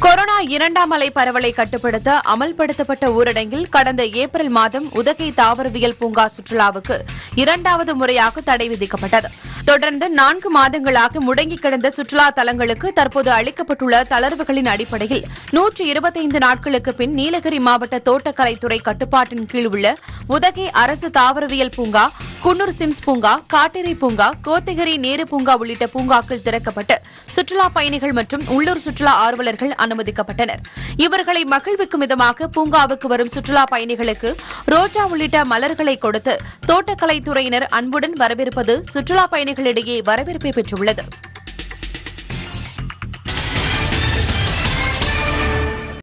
corona இரண்டாம் அலை பரவலை கட்டுப்படுத்த அமல்படுத்தப்பட்ட ஊரடங்கில் கடந்த ஏப்ரல் மாதம் உதகை தாவரவியல் பூங்கா சுற்றுலாவுக்கு இரண்டாவது முறையாக தடை விதிக்கப்பட்டது தொடர்ந்து நான்கு மாதங்களாக முடங்கி கிடந்த சுற்றுலா தலங்களுக்கு தற்போது அளிக்கப்பட்டுள்ள தளர்வுகளின் அடிப்படையில் நூற்று இருபத்தைந்து நாட்களுக்கு பின் நீலகிரி மாவட்ட தோட்டக்கலைத்துறை கட்டுப்பாட்டின் கீழ் உள்ள உதகை அரசு தாவரவியல் பூங்கா குன்னூர் சிம்ஸ் பூங்கா காட்டேரி பூங்கா கோத்தகிரி நேரு பூங்கா உள்ளிட்ட பூங்காக்கள் திறக்கப்பட்டு சுற்றுலா பயணிகள் மற்றும் உள்ளூர் சுற்றுலா ஆர்வலர்கள் அனுமதிக்கப்பட்டனர் இவர்களை மகிழ்விக்கும் விதமாக பூங்காவுக்கு வரும் சுற்றுலா பயணிகளுக்கு ரோஜா உள்ளிட்ட மலர்களை கொடுத்து தோட்டக்கலைத்துறையினர் அன்புடன் வரவேற்பது சுற்றுலா பயணிகளிடையே வரவேற்பை பெற்றுள்ளது